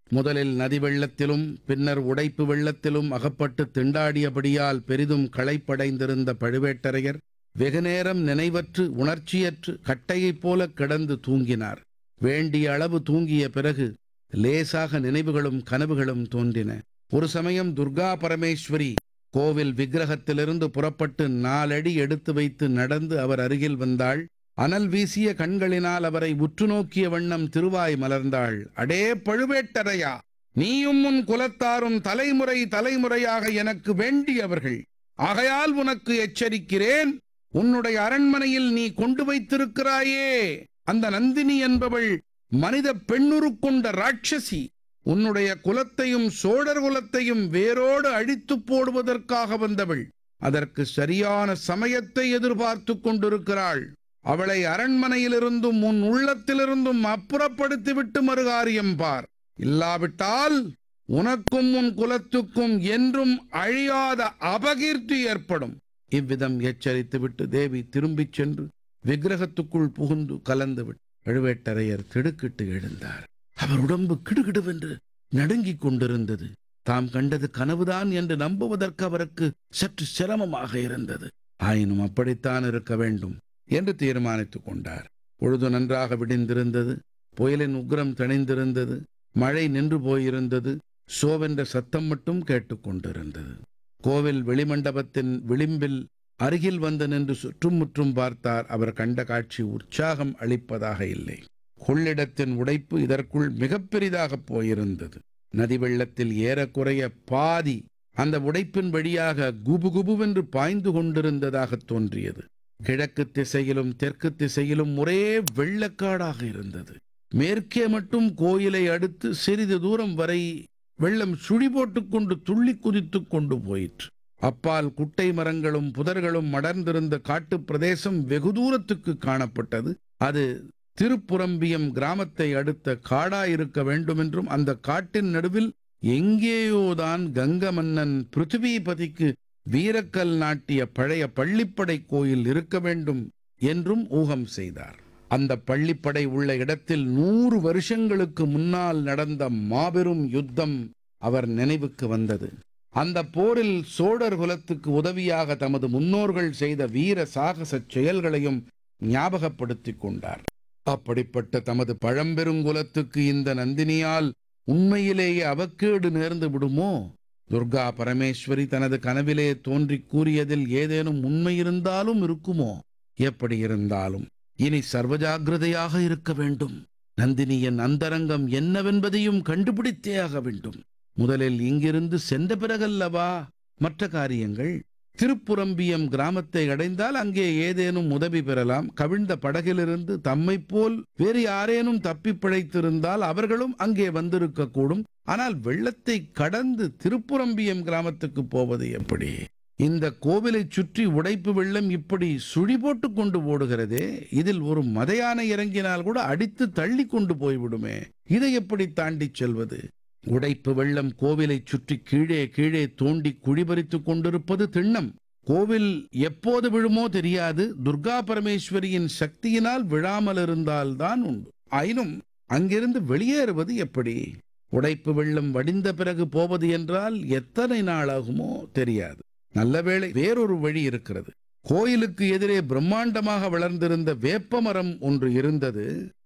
முதலில் நதி வெள்ளத்திலும் பின்னர் உடைப்பு வெள்ளத்திலும் அகப்பட்டு திண்டாடியபடியால் பெரிதும் களைப்படைந்திருந்த பழுவேட்டரையர் வெகுநேரம் நினைவற்று உணர்ச்சியற்று கட்டையைப் போல கிடந்து தூங்கினார் வேண்டிய அளவு தூங்கிய பிறகு லேசாக நினைவுகளும் கனவுகளும் தோன்றின ஒரு சமயம் துர்கா பரமேஸ்வரி கோவில் விக்கிரகத்திலிருந்து புறப்பட்டு நாலடி எடுத்து வைத்து நடந்து அவர் அருகில் வந்தாள் அனல் வீசிய கண்களினால் அவரை உற்று நோக்கிய வண்ணம் திருவாய் மலர்ந்தாள் அடே பழுவேட்டரையா நீயும் உன் குலத்தாரும் தலைமுறை தலைமுறையாக எனக்கு வேண்டியவர்கள் ஆகையால் உனக்கு எச்சரிக்கிறேன் உன்னுடைய அரண்மனையில் நீ கொண்டு வைத்திருக்கிறாயே அந்த நந்தினி என்பவள் மனித பெண்ணுருக்கொண்ட ராட்சசி உன்னுடைய குலத்தையும் சோழர் குலத்தையும் வேரோடு அழித்துப் போடுவதற்காக வந்தவள் அதற்கு சரியான சமயத்தை எதிர்பார்த்து கொண்டிருக்கிறாள் அவளை அரண்மனையிலிருந்தும் உன் உள்ளத்திலிருந்தும் அப்புறப்படுத்திவிட்டு மறுகாரியம் பார் இல்லாவிட்டால் உனக்கும் உன் குலத்துக்கும் என்றும் அழியாத அபகீர்த்தி ஏற்படும் இவ்விதம் எச்சரித்துவிட்டு தேவி திரும்பிச் சென்று விக்கிரகத்துக்குள் புகுந்து கலந்து விட்டு பழுவேட்டரையர் திடுக்கிட்டு எழுந்தார் அவர் உடம்பு கிடுகிடுவென்று நடுங்கிக் கொண்டிருந்தது தாம் கண்டது கனவுதான் என்று நம்புவதற்கு அவருக்கு சற்று சிரமமாக இருந்தது ஆயினும் அப்படித்தான் இருக்க வேண்டும் என்று தீர்மானித்துக் கொண்டார் பொழுது நன்றாக விடிந்திருந்தது புயலின் உக்ரம் தணிந்திருந்தது மழை நின்று போயிருந்தது சோவென்ற சத்தம் மட்டும் கேட்டுக்கொண்டிருந்தது கோவில் வெளிமண்டபத்தின் விளிம்பில் அருகில் வந்து நின்று சுற்றும் முற்றும் பார்த்தார் அவர் கண்ட காட்சி உற்சாகம் அளிப்பதாக இல்லை கொள்ளிடத்தின் உடைப்பு இதற்குள் மிகப் பெரிதாகப் போயிருந்தது நதி வெள்ளத்தில் ஏறக்குறைய பாதி அந்த உடைப்பின் வழியாக குபு குபுவென்று பாய்ந்து கொண்டிருந்ததாக தோன்றியது கிழக்கு திசையிலும் தெற்கு திசையிலும் ஒரே வெள்ளக்காடாக இருந்தது மேற்கே மட்டும் கோயிலை அடுத்து சிறிது தூரம் வரை வெள்ளம் சுழி போட்டுக்கொண்டு துள்ளி குதித்துக் கொண்டு போயிற்று அப்பால் குட்டை மரங்களும் புதர்களும் மடர்ந்திருந்த காட்டுப் பிரதேசம் வெகு தூரத்துக்கு காணப்பட்டது அது திருப்புரம்பியம் கிராமத்தை அடுத்த காடாயிருக்க வேண்டுமென்றும் அந்த காட்டின் நடுவில் எங்கேயோதான் கங்க மன்னன் பிருத்திவிபதிக்கு வீரக்கல் நாட்டிய பழைய பள்ளிப்படை கோயில் இருக்க வேண்டும் என்றும் ஊகம் செய்தார் அந்த பள்ளிப்படை உள்ள இடத்தில் நூறு வருஷங்களுக்கு முன்னால் நடந்த மாபெரும் யுத்தம் அவர் நினைவுக்கு வந்தது அந்த போரில் சோழர் குலத்துக்கு உதவியாக தமது முன்னோர்கள் செய்த வீர சாகச செயல்களையும் ஞாபகப்படுத்திக் கொண்டார் அப்படிப்பட்ட தமது பழம்பெருங்குலத்துக்கு இந்த நந்தினியால் உண்மையிலேயே அவக்கேடு நேர்ந்து விடுமோ துர்கா பரமேஸ்வரி தனது கனவிலே தோன்றிக் கூறியதில் ஏதேனும் உண்மை இருந்தாலும் இருக்குமோ எப்படி இருந்தாலும் இனி சர்வஜாகிரதையாக இருக்க வேண்டும் நந்தினியின் அந்தரங்கம் என்னவென்பதையும் கண்டுபிடித்தே ஆக வேண்டும் முதலில் இங்கிருந்து சென்ற பிறகல்லவா மற்ற காரியங்கள் திருப்புரம்பியம் கிராமத்தை அடைந்தால் அங்கே ஏதேனும் உதவி பெறலாம் கவிழ்ந்த படகிலிருந்து தம்மைப் போல் வேறு யாரேனும் தப்பி பிழைத்திருந்தால் அவர்களும் அங்கே வந்திருக்க கூடும் ஆனால் வெள்ளத்தை கடந்து திருப்புரம்பியம் கிராமத்துக்கு போவது எப்படி இந்த கோவிலைச் சுற்றி உடைப்பு வெள்ளம் இப்படி சுழி போட்டு கொண்டு ஓடுகிறதே இதில் ஒரு மதையான இறங்கினால் கூட அடித்து தள்ளி கொண்டு போய்விடுமே இதை எப்படி தாண்டிச் செல்வது உடைப்பு வெள்ளம் கோவிலைச் சுற்றி கீழே கீழே தோண்டி குழிபறித்துக் கொண்டிருப்பது திண்ணம் கோவில் எப்போது விழுமோ தெரியாது துர்கா பரமேஸ்வரியின் சக்தியினால் விழாமல் இருந்தால்தான் உண்டு ஆயினும் அங்கிருந்து வெளியேறுவது எப்படி உடைப்பு வெள்ளம் வடிந்த பிறகு போவது என்றால் எத்தனை நாள் ஆகுமோ தெரியாது நல்லவேளை வேறொரு வழி இருக்கிறது கோயிலுக்கு எதிரே பிரம்மாண்டமாக வளர்ந்திருந்த வேப்பமரம் ஒன்று இருந்தது